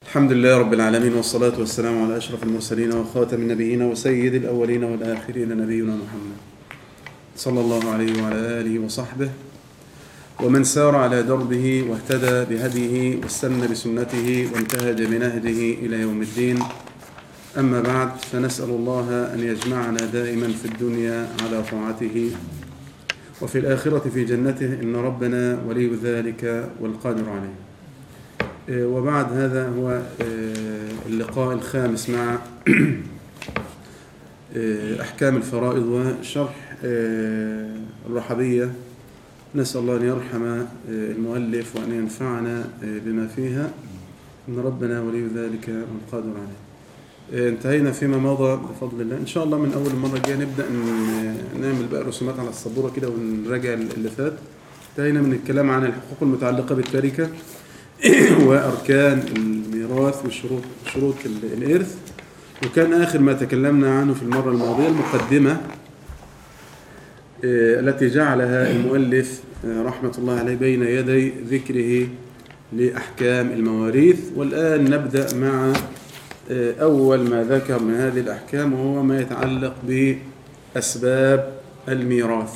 الحمد لله رب العالمين والصلاة والسلام على أشرف المرسلين وخاتم النبيين وسيد الأولين والآخرين نبينا محمد صلى الله عليه وعلى آله وصحبه ومن سار على دربه واهتدى بهديه واستنى بسنته وانتهج بنهجه إلى يوم الدين أما بعد فنسأل الله أن يجمعنا دائما في الدنيا على طاعته وفي الآخرة في جنته إن ربنا ولي ذلك والقادر عليه آه، وبعد هذا هو آه، اللقاء الخامس مع آه، أحكام الفرائض وشرح آه، الرحبية نسأل الله أن يرحم آه، المؤلف وأن ينفعنا آه، بما فيها إن ربنا ولي ذلك والقادر عليه آه، انتهينا فيما مضى بفضل الله إن شاء الله من أول مرة الجاية نبدأ ن- نعمل بقى رسومات على السبورة كده ونراجع اللي فات انتهينا من الكلام عن الحقوق المتعلقة بالتركة وأركان الميراث وشروط شروط ال- الإرث وكان آخر ما تكلمنا عنه في المرة الماضية المقدمة آه، التي جعلها المؤلف آه، رحمة الله عليه بين يدي ذكره لأحكام المواريث والآن نبدأ مع آه، أول ما ذكر من هذه الأحكام وهو ما يتعلق بأسباب الميراث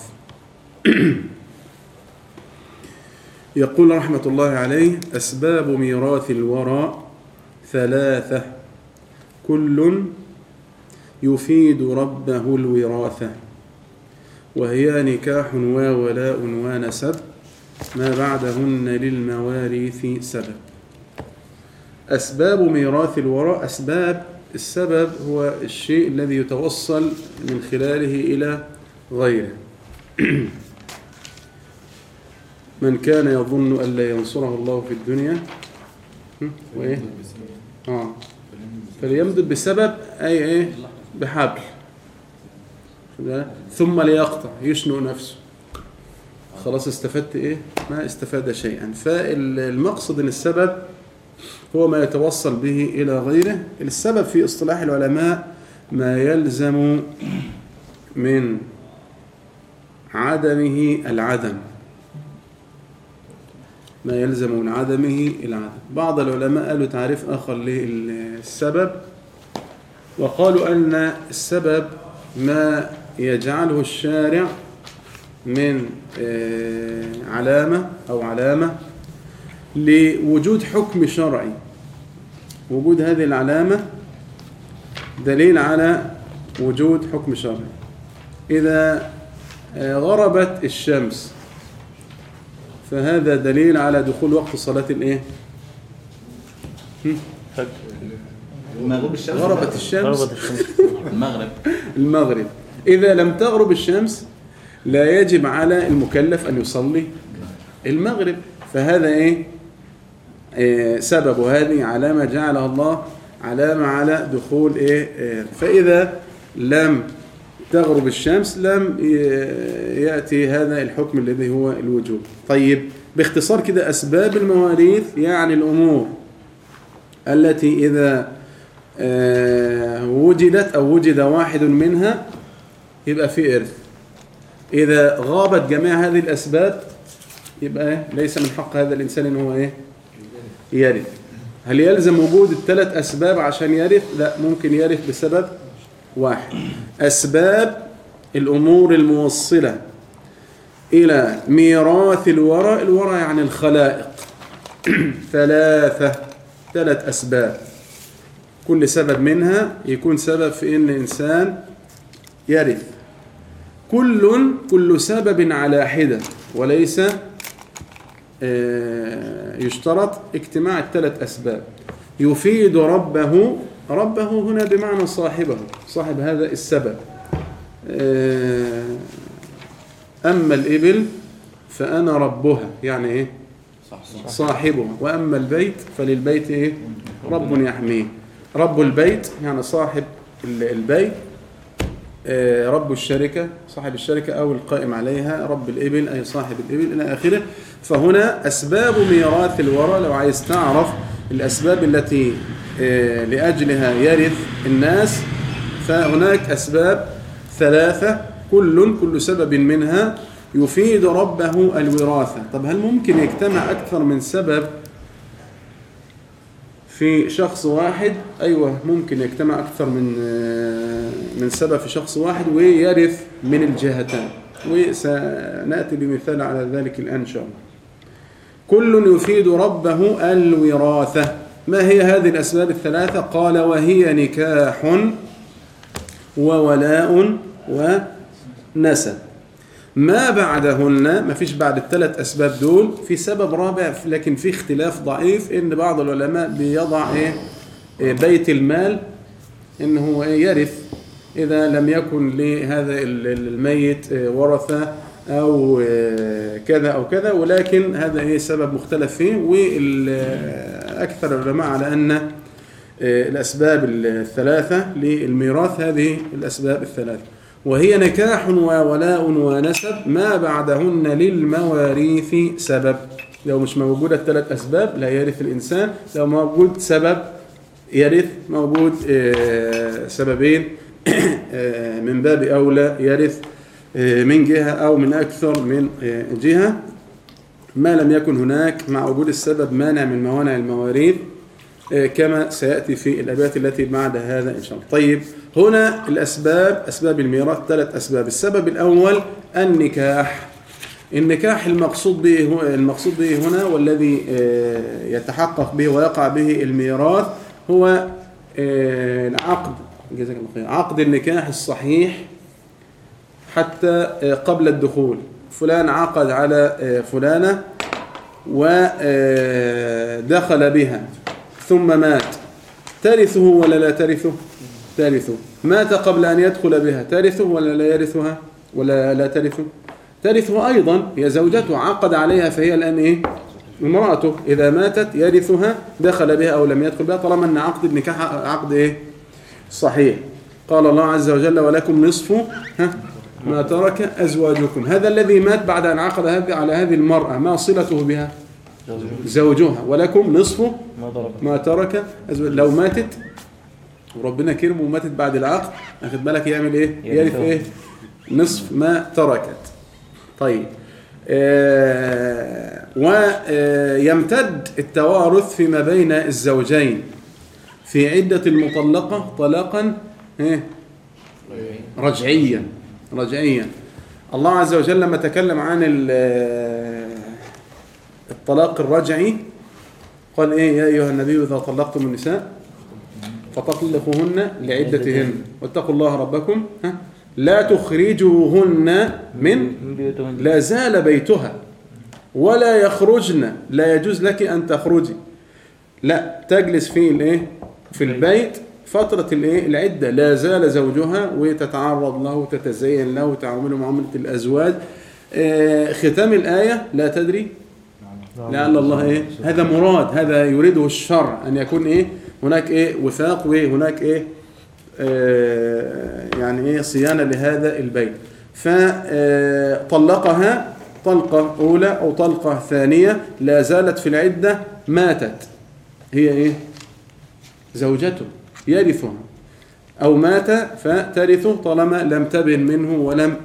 يقول رحمة الله عليه أسباب ميراث الورى ثلاثة كل يفيد ربه الوراثة وهي نكاح وولاء ونسب ما بعدهن للمواريث سبب أسباب ميراث الوراء أسباب السبب هو الشيء الذي يتوصل من خلاله إلى غيره من كان يظن أن لا ينصره الله في الدنيا هم؟ وإيه؟ آه. فليمدد بسبب أي إيه؟ بحبل ثم ليقطع يشنق نفسه خلاص استفدت إيه؟ ما استفاد شيئا فالمقصد أن السبب هو ما يتوصل به إلى غيره السبب في اصطلاح العلماء ما يلزم من عدمه العدم ما يلزم من عدمه العدم بعض العلماء قالوا تعريف آخر للسبب وقالوا أن السبب ما يجعله الشارع من آه، علامة أو علامة لوجود حكم شرعي وجود هذه العلامة دليل على وجود حكم شرعي إذا آه، غربت الشمس فهذا دليل على دخول وقت صلاة الايه المغرب الشمس غربت الشمس غربت الشمس المغرب المغرب إذا لم تغرب الشمس لا يجب على المكلف أن يصلي المغرب فهذا إيه آه، سبب هذه علامة جعلها الله علامة على دخول إيه آه، فإذا لم تغرب الشمس لم ي- يأتي هذا الحكم الذي هو الوجوب طيب باختصار كده أسباب المواريث يعني الأمور التي إذا آه، وجدت أو وجد واحد منها يبقى في إرث إذا غابت جميع هذه الأسباب يبقى إيه؟ ليس من حق هذا الإنسان إن هو إيه يرث هل يلزم وجود الثلاث أسباب عشان يرث لا ممكن يرث بسبب واحد أسباب الأمور الموصلة إلى ميراث الورى الورى يعني الخلائق ثلاثة ثلاث أسباب كل سبب منها يكون سبب في ان انسان يرث كل كل سبب على حده وليس آه، يشترط اجتماع الثلاث اسباب يفيد ربه ربه هنا بمعنى صاحبه صاحب هذا السبب آه، اما الابل فانا ربها يعني ايه صح صح صاحبه وأما البيت فللبيت إيه؟ رب يحميه رب البيت يعني صاحب ال- البيت آه، رب الشركة صاحب الشركة أو القائم عليها رب الإبل أي صاحب الإبل إلى آخره فهنا أسباب ميراث الورى لو عايز تعرف الأسباب التي آه، لأجلها يرث الناس فهناك أسباب ثلاثة كل كل سبب منها يفيد ربه الوراثة طب هل ممكن يجتمع أكثر من سبب في شخص واحد أيوة ممكن يجتمع أكثر من آه، من سبب في شخص واحد ويرث من الجهتين وسنأتي بمثال على ذلك الآن إن شاء الله كل يفيد ربه الوراثة ما هي هذه الأسباب الثلاثة قال وهي نكاح وولاء ونسب ما بعدهن ما فيش بعد الثلاث أسباب دول في سبب رابع لكن في اختلاف ضعيف إن بعض العلماء بيضع إيه إيه بيت المال إن هو إيه يرث إذا لم يكن لهذا ال- ال- الميت إيه ورثة أو إيه كذا أو كذا ولكن هذا إيه سبب مختلف فيه والأكثر العلماء على أن إيه الأسباب الثلاثة للميراث هذه الأسباب الثلاثة وهي نكاح وولاء ونسب ما بعدهن للمواريث سبب لو مش موجودة الثلاث أسباب لا يرث الإنسان لو موجود سبب يرث موجود آه، سببين آه، من باب أولى يرث آه، من جهة أو من أكثر من آه، جهة ما لم يكن هناك مع وجود السبب مانع من موانع المواريث آه، كما سيأتي في الأبيات التي بعد هذا إن شاء الله طيب هنا الأسباب أسباب الميراث ثلاث أسباب السبب الأول النكاح النكاح المقصود به هو- المقصود به هنا والذي آه، يتحقق به ويقع به الميراث هو آه، العقد جزاك الله خير عقد النكاح الصحيح حتى آه، قبل الدخول فلان عقد على آه، فلانة ودخل بها ثم مات ترثه ولا لا ترثه ترثه مات قبل أن يدخل بها ترثه ولا لا يرثها ولا لا ترثه ترثه أيضا هي زوجته عقد عليها فهي الآن إيه امرأته إذا ماتت يرثها دخل بها أو لم يدخل بها طالما أن عقد النكاح عقد إيه صحيح قال الله عز وجل ولكم نصف ها ما ترك أزواجكم هذا الذي مات بعد أن عقد هذه- على هذه المرأة ما صلته بها زوجها ولكم نصف ما ضرب ما ترك أزواج لو ماتت وربنا كرمه وماتت بعد العقد اخد بالك يعمل ايه يرث يرثه. ايه نصف ما تركت طيب آه ويمتد التوارث فيما بين الزوجين في عدة المطلقة طلاقا إيه؟ رجعيا رجعيا الله عز وجل لما تكلم عن ال- الطلاق الرجعي قال ايه يا ايها النبي اذا طلقتم النساء فطلقوهن لعدتهن واتقوا الله ربكم ها لا تخرجوهن من من بيوتهن لا زال بيتها ولا يخرجن لا يجوز لك ان تخرجي لا تجلس في الايه في البيت فترة الايه العدة لا زال زوجها وتتعرض له وتتزين له وتعامله معاملة الازواج آه، ختام الآية لا تدري لعل الله ايه هذا مراد هذا يريده الشرع ان يكون ايه هناك ايه وثاق وهناك ايه آه يعني ايه صيانه لهذا البيت فطلقها طلقه اولى او طلقه ثانيه لا زالت في العده ماتت هي ايه زوجته يرثها او مات فترثه طالما لم تبن منه ولم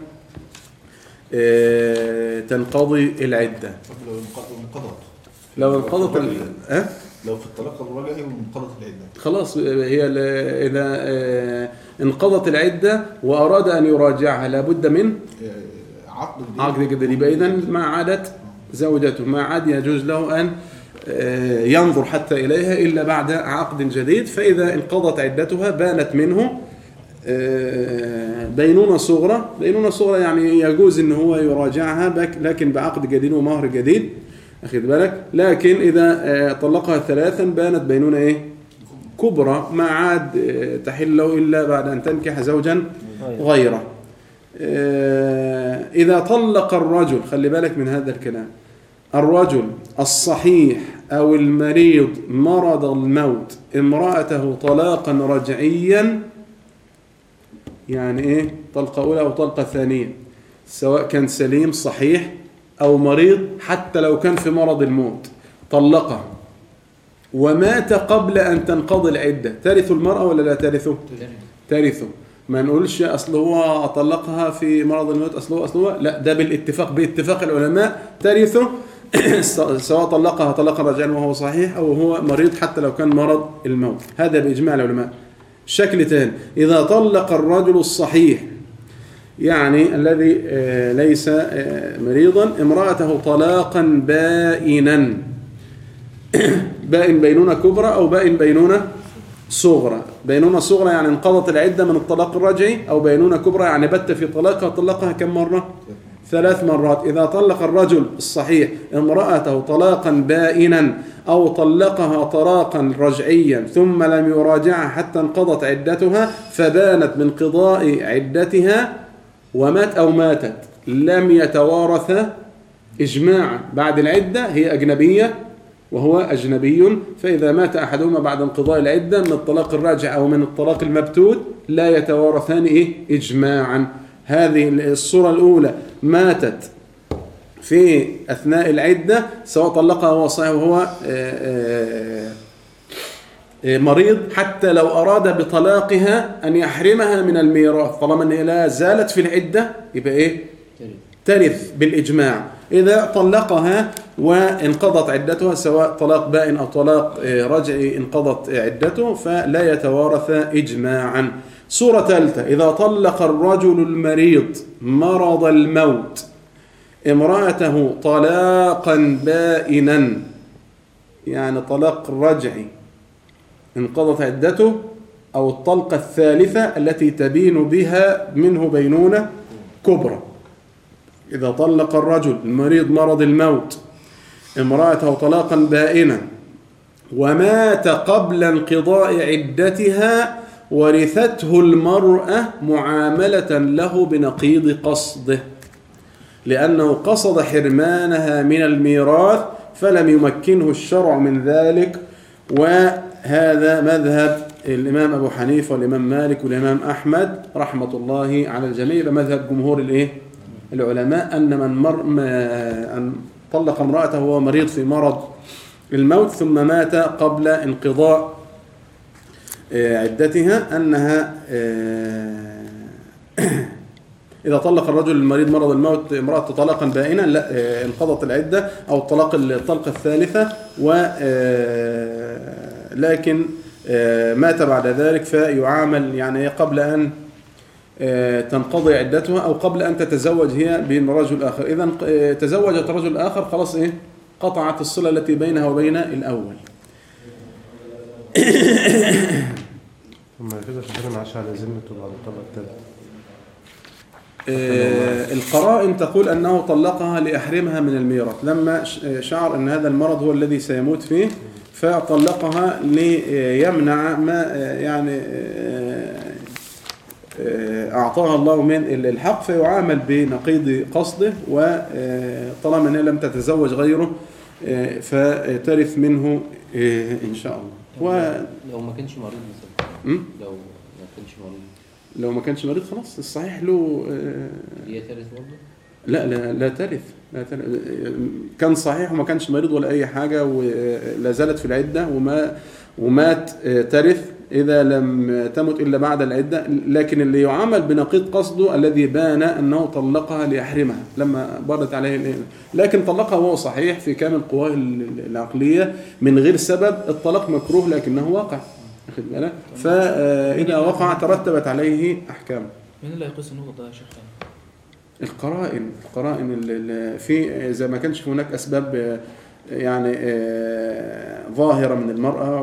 آه تنقضي العده لو انق- انقضت لو انقضت ال... أه؟ لو في الطلاق الرجعي وانقضت العده خلاص هي ل- إذا آه، انقضت العدة وأراد أن يراجعها لابد من آه، عقد جديد عقد جديد يبقى إذا ما عادت زوجته ما عاد يجوز له أن آه، ينظر حتى إليها إلا بعد عقد جديد فإذا انقضت عدتها بانت منه آه، بينونة صغرى بينونة صغرى يعني يجوز ان هو يراجعها بك- لكن بعقد جديد ومهر جديد اخد بالك لكن اذا آه، طلقها ثلاثا بانت بينونة ايه كبرى ما عاد آه، تحل له الا بعد ان تنكح زوجا غيره آه، اذا طلق الرجل خلي بالك من هذا الكلام الرجل الصحيح او المريض مرض الموت امرأته طلاقا رجعيا يعني ايه طلقة أولى أو طلقة ثانية سواء كان سليم صحيح أو مريض حتى لو كان في مرض الموت طلقه ومات قبل أن تنقضي العدة ترث المرأة ولا لا ترثه؟ ترثه ما نقولش أصل هو طلقها في مرض الموت أصل هو أصل هو لا ده بالاتفاق باتفاق العلماء ترثه سواء طلقها طلقا رجعا وهو صحيح أو هو مريض حتى لو كان مرض الموت هذا بإجماع العلماء شكل ثاني إذا طلق الرجل الصحيح يعني الذي آه، ليس آه، مريضا امرأته طلاقا بائنا بائن بينونة كبرى أو بائن بينونة صغرى بينونة صغرى يعني انقضت العدة من الطلاق الرجعي أو بينونة كبرى يعني بت في طلاقها طلقها كم مرة ثلاث مرات إذا طلق الرجل الصحيح امرأته طلاقا بائنا أو طلقها طلاقا رجعيا ثم لم يراجعها حتى انقضت عدتها فبانت بانقضاء عدتها ومات أو ماتت لم يتوارث إجماعا بعد العدة هي أجنبية وهو أجنبي فإذا مات أحدهما بعد انقضاء العدة من الطلاق الراجع أو من الطلاق المبتود لا يتوارثان إيه؟ إجماعا هذه الصورة الأولى ماتت في أثناء العدة سواء طلقها وهو صحيح وهو آه، آه، مريض حتى لو أراد بطلاقها أن يحرمها من الميراث طالما أنها لا زالت في العدة يبقى إيه ترث بالإجماع إذا طلقها وانقضت عدتها سواء طلاق بائن أو طلاق آه، رجعي انقضت عدته فلا يتوارث إجماعا صورة ثالثة إذا طلق الرجل المريض مرض الموت امرأته طلاقا بائنا يعني طلاق رجعي انقضت عدته أو الطلقة الثالثة التي تبين بها منه بينونة كبرى إذا طلق الرجل المريض مرض الموت امرأته طلاقا بائنا ومات قبل انقضاء عدتها ورثته المرأة معاملة له بنقيض قصده لأنه قصد حرمانها من الميراث فلم يمكنه الشرع من ذلك وهذا مذهب الإمام أبو حنيفة والإمام مالك والإمام أحمد رحمة الله على الجميع مذهب جمهور الإيه؟ العلماء أن من مر ما أن طلق امرأته وهو مريض في مرض الموت ثم مات قبل انقضاء آه، عدتها أنها آه، إذا طلق الرجل المريض مرض الموت امرأته طلاقا بائنا لا آه، انقضت العدة أو الطلاق الطلقة الثالثة و لكن مات بعد ذلك فيعامل يعني قبل أن تنقضي عدتها أو قبل أن تتزوج هي برجل آخر إذا تزوجت رجل آخر خلاص إيه قطعت الصلة التي بينها وبين الأول ثم كده شغالين عاش على ذمته بعد الطلاق الثالث آه، القرائن تقول أنه طلقها ليحرمها من الميراث لما ش- شعر أن هذا المرض هو الذي سيموت فيه فطلقها ليمنع ما آه، يعني آه، آه، أعطاها الله من الحق فيعامل بنقيض قصده وطالما أنها لم تتزوج غيره آه، فترث منه آه، إن شاء الله و لو ما كانش مريض مثلا م? لو ما كانش مريض لو ما كانش مريض خلاص الصحيح له آه، هي تالت برضه لا لا لا ترث لا ترث كان صحيح وما كانش مريض ولا اي حاجه ولا زالت في العده وما ومات آه، ترث اذا لم تمت الا بعد العده لكن اللي يعامل بنقيض قصده الذي بان انه طلقها ليحرمها لما بردت عليه الإيه. لكن طلقها وهو صحيح في كامل قواه العقليه من غير سبب الطلاق مكروه لكنه واقع واخد بالك فاذا وقع ترتبت عليه احكام مين اللي هيقيس النقطة ده يا شيخ القرائن القرائن اللي في إذا ما كانش هناك أسباب آه، يعني آه، ظاهرة من المرأة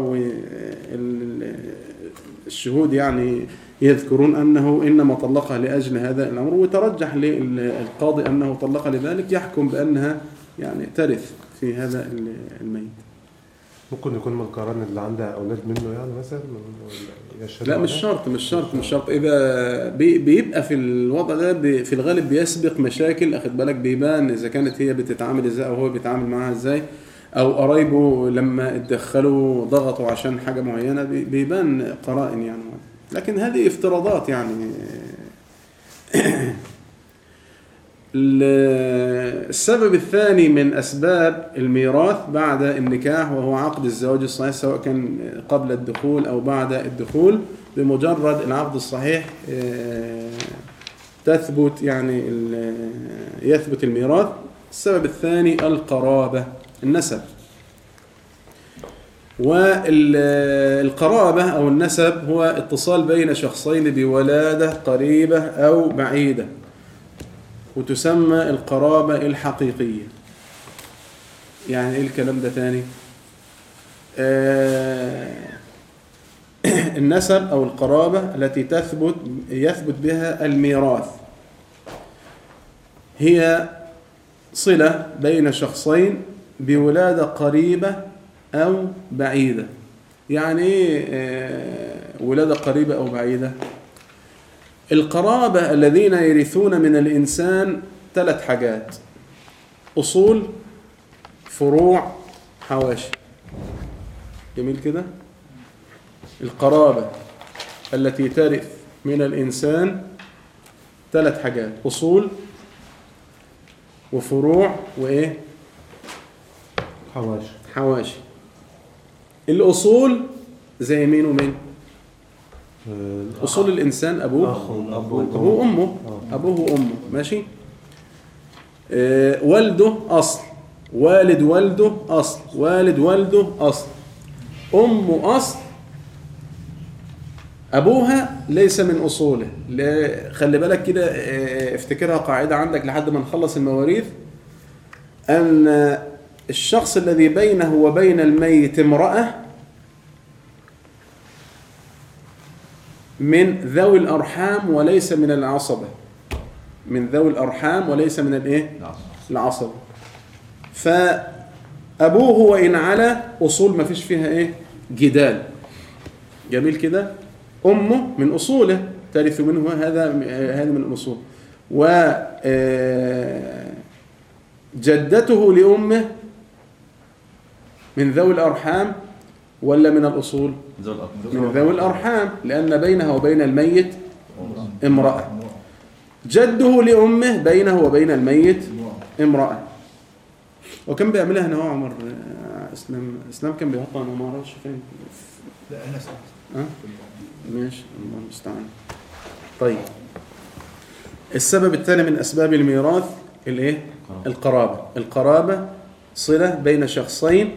والشهود يعني يذكرون أنه إنما طلقها لأجل هذا الأمر وترجح للقاضي أنه طلقها لذلك يحكم بأنها يعني ترث في هذا الميت ممكن يكون من القران اللي عندها اولاد منه يعني مثلا من- يشهدوا لا مش عليها؟ شرط مش شرط مش شرط اذا بي- بيبقى في الوضع ده بي- في الغالب بيسبق مشاكل اخد بالك بيبان اذا كانت هي بتتعامل ازاي او هو بيتعامل معاها ازاي او قرايبه لما اتدخلوا ضغطوا عشان حاجه معينه بي- بيبان قرائن يعني لكن هذه افتراضات يعني ال- السبب الثاني من أسباب الميراث بعد النكاح وهو عقد الزواج الصحيح سواء كان قبل الدخول أو بعد الدخول بمجرد العقد الصحيح آه، تثبت يعني ال- يثبت الميراث السبب الثاني القرابة النسب والقرابة أو النسب هو اتصال بين شخصين بولادة قريبة أو بعيدة وتسمى القرابة الحقيقية يعني إيه الكلام ده تاني آه النسب أو القرابة التي تثبت يثبت بها الميراث هي صلة بين شخصين بولادة قريبة أو بعيدة يعني إيه آه، ولادة قريبة أو بعيدة القرابة الذين يرثون من الإنسان ثلاث حاجات أصول فروع حواشي جميل كده القرابة التي ترث من الإنسان ثلاث حاجات أصول وفروع وإيه حواشي حواشي الأصول زي مين ومين آه، أصول الإنسان أبوه أخ وأب أبوه وأمه أبوه وأمه ماشي آه، والده أصل والد والده أصل والد والده أصل أمه أصل أبوها ليس من أصوله لا- خلي بالك كده آه، افتكرها قاعدة عندك لحد ما نخلص المواريث أن الشخص الذي بينه وبين الميت امرأة من ذوي الأرحام وليس من العصبة من ذوي الأرحام وليس من الإيه؟ العصبة فأبوه وإن على أصول ما فيش فيها إيه؟ جدال جميل كده أمه من أصوله ترث منه هذا هذا من الأصول و آه، جدته لأمه من ذوي الأرحام ولا من الأصول ذو الأرض من ذوي الأرحام لأن بينها وبين الميت امرأة جده لأمه بينه وبين الميت امرأة وكان بيعملها هنا هو عمر آه، اسلام اسلام كان بيحطها انا ما اعرفش فين لا انا سألت ها ماشي الله المستعان طيب السبب الثاني من اسباب الميراث الايه القرابه القرابه صله بين شخصين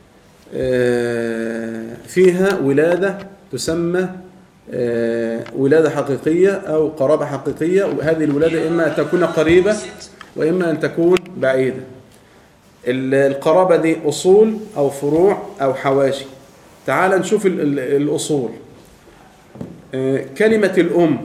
آه، فيها ولاده تسمى آه، ولاده حقيقيه او قرابه حقيقيه وهذه الولاده اما ان تكون قريبه واما ان تكون بعيده ال- القرابه دي اصول او فروع او حواشي تعال نشوف ال- ال- الاصول آه، كلمة الأم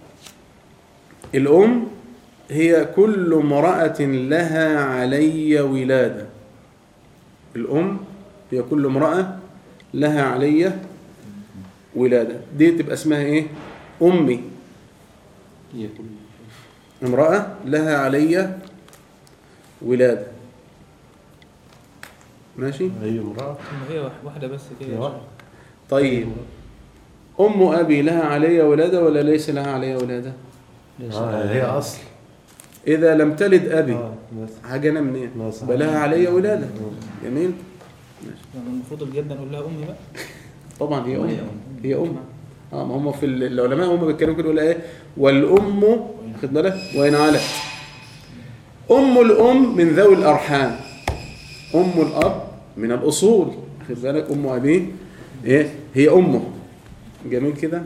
الأم هي كل امرأة لها علي ولادة الأم هي كل امرأة لها علي ولادة دي تبقى اسمها إيه أمي هي كل امرأة لها علي ولادة ماشي أي امرأة ما هي واح- واحدة بس هي كده واحدة. طيب أم أبي لها علي ولادة ولا ليس لها علي ولادة آه هي أصل إذا لم تلد أبي آه مثلا. حاجة منين ما صح. يبقى لها علي ولادة جميل يعني المفروض الجدة نقول لها أمي بقى طبعا هي وهي أم أم. هي أم اه ما هم في ال- العلماء هم بيتكلموا كده يقول ايه والأم خد بالك وإن علت أم الأم من ذوي الأرحام أم الأب من الأصول خد بالك أم أبيه إيه هي أمه جميل كده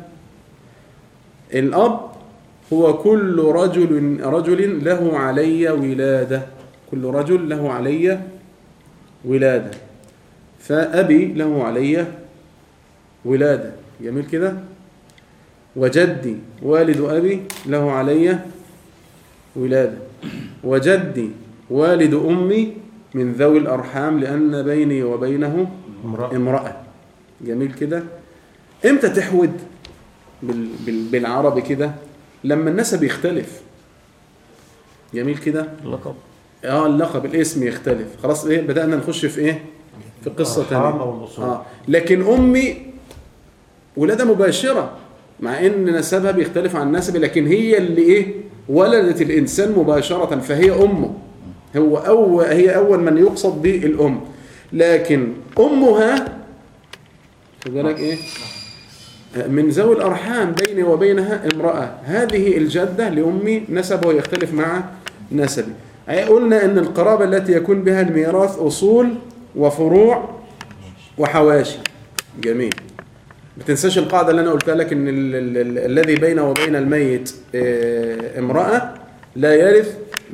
الأب هو كل رجل رجل له علي ولادة كل رجل له علي ولادة فأبي له علي ولادة جميل كده وجدي والد أبي له علي ولادة وجدي والد أمي من ذوي الأرحام لأن بيني وبينه امرأة امرأة جميل كده امتى تحود بال بال بالعربي كده لما النسب يختلف جميل كده اللقب اه اللقب الاسم يختلف خلاص ايه بدأنا نخش في ايه في قصة الأرحام تانية أو الأصول آه. لكن أمي ولادة مباشرة مع إن نسبها بيختلف عن نسبي لكن هي اللي إيه ولدت الإنسان مباشرة فهي أمه هو أول هي أول من يقصد به الأم لكن أمها خد بالك إيه من ذوي الأرحام بيني وبينها امرأة هذه الجدة لأمي نسبه يختلف مع نسبي أي قلنا ان القرابة التي يكون بها الميراث اصول وفروع وحواشي جميل ما تنساش القاعدة اللي انا قلتها لك ان ال- ال- ال- الذي بينه وبين الميت آه، امرأة لا يرث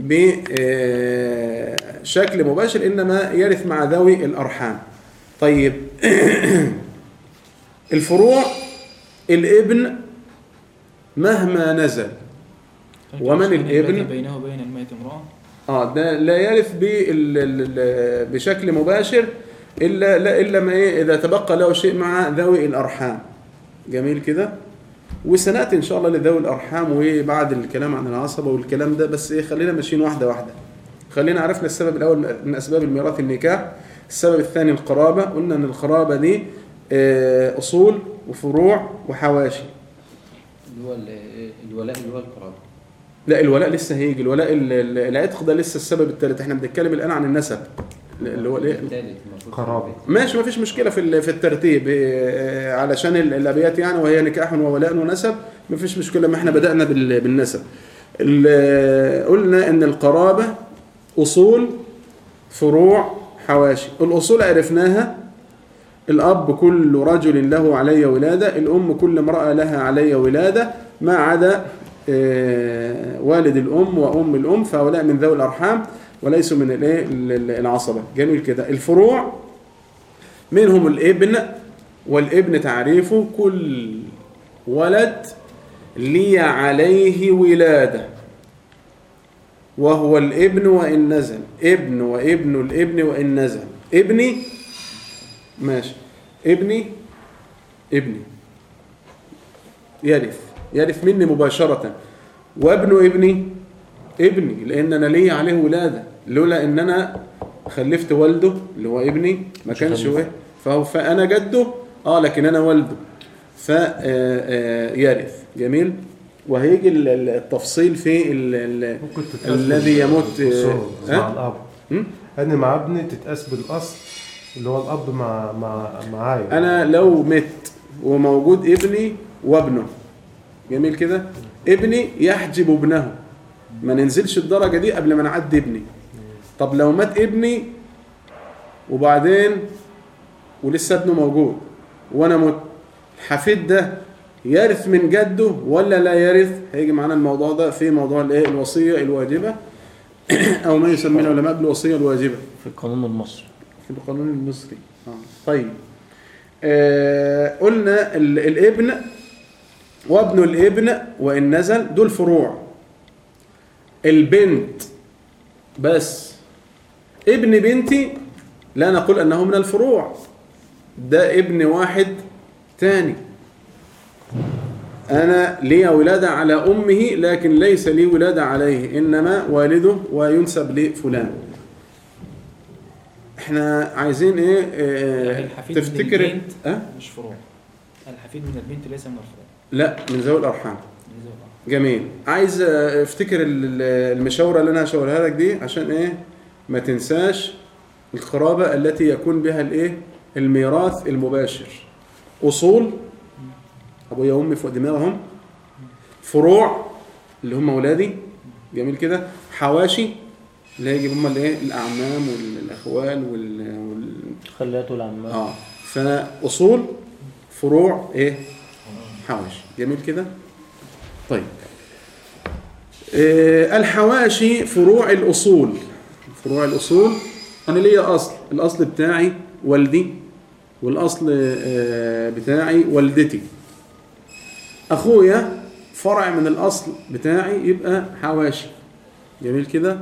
بشكل مباشر انما يرث مع ذوي الارحام طيب الفروع الابن مهما نزل ومن الابن؟ الذي بينه وبين الميت امرأة اه ده لا يرث بال- ال- ال- بشكل مباشر الا لا الا ما ايه اذا تبقى له شيء مع ذوي الارحام جميل كده وسناتي ان شاء الله لذوي الارحام وبعد الكلام عن العصبه والكلام ده بس ايه خلينا ماشيين واحده واحده خلينا عرفنا السبب الاول من اسباب الميراث النكاح السبب الثاني القرابه قلنا ان القرابه دي آه، اصول وفروع وحواشي اللي هو ال- الولاء اللي هو القرابة لا الولاء لسه هيجي الولاء ال- ال- العتق ده لسه السبب الثالث احنا بنتكلم الان عن النسب اللي هو الايه الثالث المفروض قرابة. ماشي ما فيش مشكله في ال- في الترتيب آه، علشان ال- الابيات يعني وهي نكاح وولاء ونسب ما فيش مشكله ما احنا بدانا بال- بالنسب ال- قلنا ان القرابه اصول فروع حواشي الاصول عرفناها الاب كل رجل له علي ولاده الام كل امراه لها علي ولاده ما عدا آه، والد الام وام الام فهؤلاء من ذوي الارحام وليسوا من الايه ال- ال- العصبه جميل كده الفروع منهم الابن والابن تعريفه كل ولد لي عليه ولاده وهو الابن وان نزل ابن وابن الابن وان نزل ابني ماشي ابني ابني يرث يرث مني مباشرة وابن ابني ابني لان انا ليا عليه ولاده لولا ان انا خلفت والده اللي هو ابني ما كانش هو فهو فانا جده اه لكن انا والده فيرث جميل وهيجي ال- ال- التفصيل في ال- ال- ممكن تتقاس الذي يموت بالأصول آه، مع ها؟ الاب م? انا مع ابني تتقاس بالاصل اللي هو الاب مع مع معايا انا لو مت وموجود ابني وابنه جميل كده ابني يحجب ابنه ما ننزلش الدرجه دي قبل ما نعدي ابني طب لو مات ابني وبعدين ولسه ابنه موجود وانا مت الحفيد ده يرث من جده ولا لا يرث هيجي معانا الموضوع ده في موضوع الايه الوصيه الواجبه او ما يسميه العلماء بالوصيه الواجبه في القانون المصري في القانون المصري آه. طيب آه قلنا ال- الابن وابن الابن وإن نزل دول فروع البنت بس ابن بنتي لا نقول أنه من الفروع ده ابن واحد تاني أنا لي ولادة على أمه لكن ليس لي ولادة عليه إنما والده وينسب لفلان احنا عايزين ايه يعني اه الحفيد من تفتكر البنت اه مش فروع الحفيد من البنت ليس من الفروع لا من ذوي الارحام من ذوي الأرحام. جميل عايز اه، افتكر ال- ال- المشاوره اللي انا هشاورها لك دي عشان ايه ما تنساش القرابه التي يكون بها الايه الميراث المباشر اصول ابويا وامي فوق دماغهم فروع اللي هم اولادي جميل كده حواشي اللي هيجي هم الايه الاعمام والاخوال وال, وال... خليته العمال اه فاصول فروع ايه حواشي جميل كده طيب آه الحواشي فروع الاصول فروع الاصول انا ليا اصل الاصل بتاعي والدي والاصل آه بتاعي والدتي اخويا فرع من الاصل بتاعي يبقى حواشي جميل كده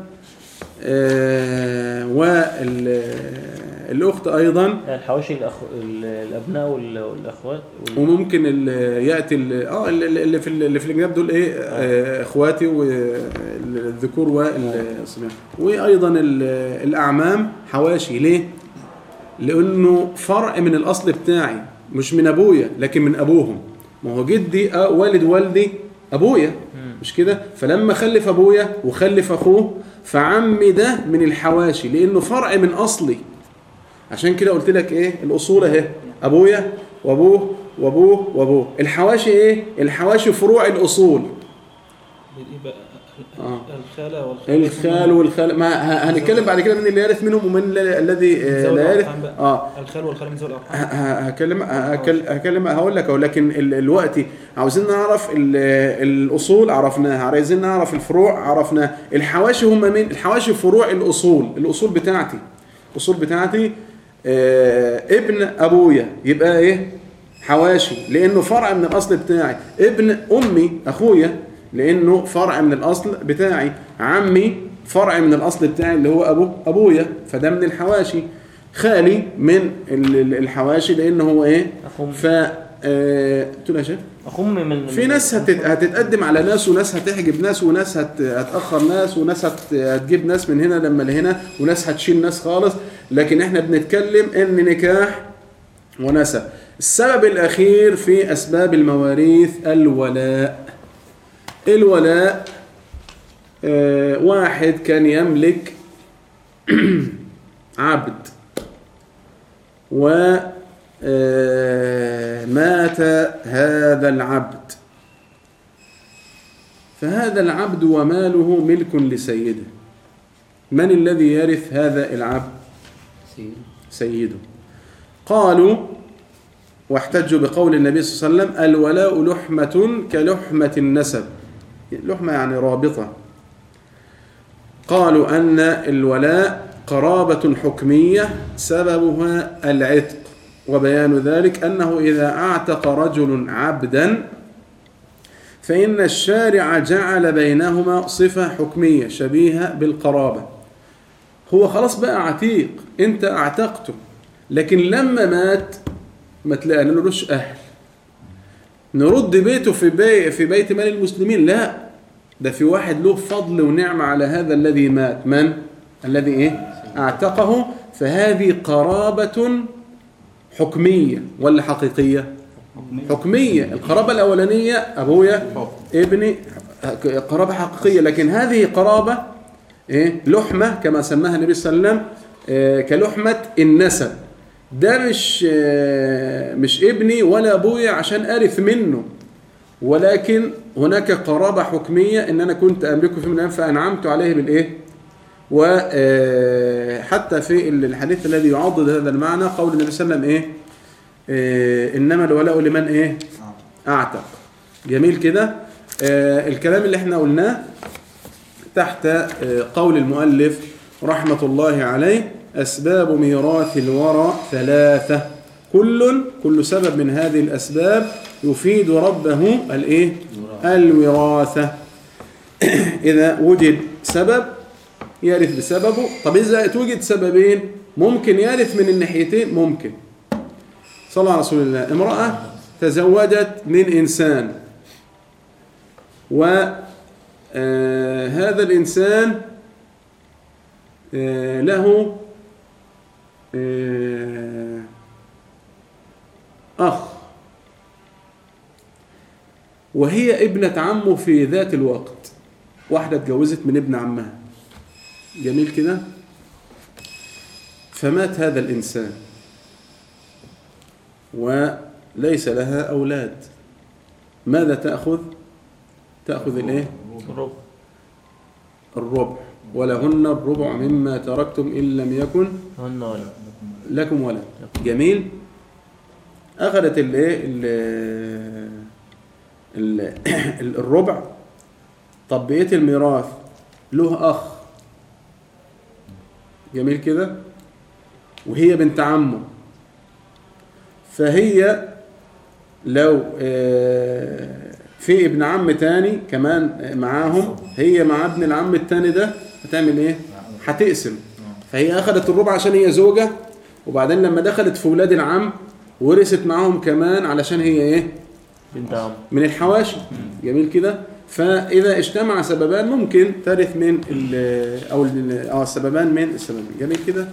آه والاخت ايضا يعني الحواشي الأخ... ال- الابناء وال- والاخوات وال... وممكن ال- ياتي ال- اه ال- اللي في اللي في الجناب دول ايه آه، اخواتي والذكور والصبيان وايضا ال- الاعمام حواشي ليه لانه فرع من الاصل بتاعي مش من ابويا لكن من ابوهم ما هو جدي آه، والد والدي ابويا مش كده فلما خلف ابويا وخلف اخوه فعمي ده من الحواشي لانه فرع من اصلي عشان كده قلت لك ايه الاصول اهي ابويا وابوه وابوه وابوه الحواشي ايه الحواشي فروع الاصول يبقى آه. الخالة والخالة الخال والخال ما ه- هنتكلم بعد كده من اللي يرث منهم ومن ال- الذي آه، ذوي لا يرث الأرحام بقى. اه الخال والخالة من ذوي ه- الأرحام ه- هكلم هكل- هكلم هقول لك أهو، لكن ال- الوقت عاوزين نعرف ال- الاصول عرفناها عايزين نعرف الفروع عرفناها الحواشي هم مين الحواشي فروع الاصول الاصول بتاعتي الاصول بتاعتي آه ابن ابويا يبقى ايه حواشي لانه فرع من الاصل بتاعي ابن امي اخويا لانه فرع من الاصل بتاعي عمي فرع من الاصل بتاعي اللي هو ابو ابويا فده من الحواشي خالي من ال- ال- الحواشي لانه هو ايه أخم ف آه، تقول يا شيخ أخم من في ناس هتت- هتتقدم على ناس وناس هتحجب ناس وناس هت- هتأخر ناس وناس هت- هتجيب ناس من هنا لما لهنا وناس هتشيل ناس خالص لكن احنا بنتكلم ان نكاح ونسب السبب الأخير في أسباب المواريث الولاء الولاء آه، واحد كان يملك عبد و آه، مات هذا العبد فهذا العبد وماله ملك لسيده من الذي يرث هذا العبد سيده قالوا واحتجوا بقول النبي صلى الله عليه وسلم الولاء لحمة كلحمة النسب لحمة يعني رابطة قالوا أن الولاء قرابة حكمية سببها العتق وبيان ذلك أنه إذا أعتق رجل عبدا فإن الشارع جعل بينهما صفة حكمية شبيهة بالقرابة هو خلاص بقى عتيق انت اعتقته لكن لما مات ما تلاقي لهش اهل نرد بيته في بي في بيت مال المسلمين لا ده في واحد له فضل ونعمة على هذا الذي مات من الذي ايه اعتقه فهذه قرابة حكمية ولا حقيقية حكمية القرابة الأولانية أبويا ابني قرابة حقيقية لكن هذه قرابة إيه؟ لحمة كما سماها النبي صلى الله عليه وسلم إيه كلحمة النسب ده مش آه، مش ابني ولا ابويا عشان ارث منه ولكن هناك قرابة حكمية ان انا كنت املكه في من الأيام فانعمت عليه بالايه وحتى في الحديث الذي يعضد هذا المعنى قول النبي صلى الله عليه وسلم ايه آه، انما الولاء لمن ايه اعتق جميل كده آه، الكلام اللي احنا قلناه تحت آه، قول المؤلف رحمة الله عليه أسباب ميراث الورى ثلاثة كل كل سبب من هذه الأسباب يفيد ربه الإيه؟ الوراثة إذا وجد سبب يرث بسببه طب إذا توجد سببين ممكن يرث من الناحيتين ممكن صلى الله على رسول الله امرأة تزوجت من إنسان وهذا الإنسان آه، له آه، أخ وهي ابنة عمه في ذات الوقت واحدة اتجوزت من ابن عمها جميل كده فمات هذا الإنسان وليس لها أولاد ماذا تأخذ؟ تأخذ الإيه؟ الربع الربع ولهن الربع مما تركتم إن لم يكن هن ولا لكم ولد جميل أخذت الايه ال- ال- ال- الربع طب بقية الميراث له أخ جميل كده وهي بنت عمه فهي لو آه، في ابن عم تاني كمان معاهم هي مع ابن العم التاني ده هتعمل ايه هتقسم فهي اخذت الربع عشان هي زوجة وبعدين لما دخلت في ولاد العم ورثت معاهم كمان علشان هي ايه بنت عم من الحواشي جميل كده فاذا اجتمع سببان ممكن ترث من ال- او ال- اه السببان من السببين جميل كده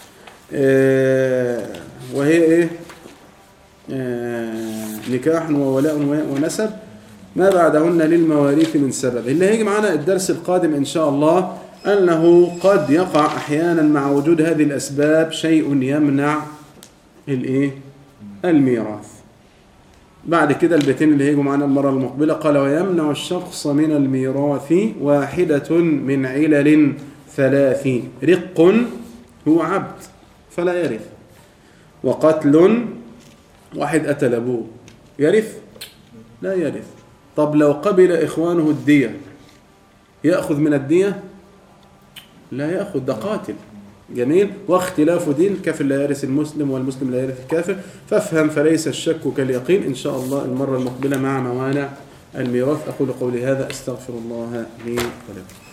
آه وهي ايه آه نكاح وولاء ونسب ما بعدهن للمواريث من سبب اللي هيجي معانا الدرس القادم ان شاء الله انه قد يقع احيانا مع وجود هذه الاسباب شيء يمنع الايه الميراث بعد كده البيتين اللي هيجوا معانا المرة المقبلة قال ويمنع الشخص من الميراث واحدة من علل ثلاث رق هو عبد فلا يرث وقتل واحد قتل أبوه يرث لا يرث طب لو قبل إخوانه الدية يأخذ من الدية لا يأخذ ده قاتل جميل واختلاف دين الكافر لا يرث المسلم والمسلم لا يرث الكافر فافهم فليس الشك كاليقين إن شاء الله المرة المقبلة مع موانع الميراث أقول قولي هذا أستغفر الله لي ولكم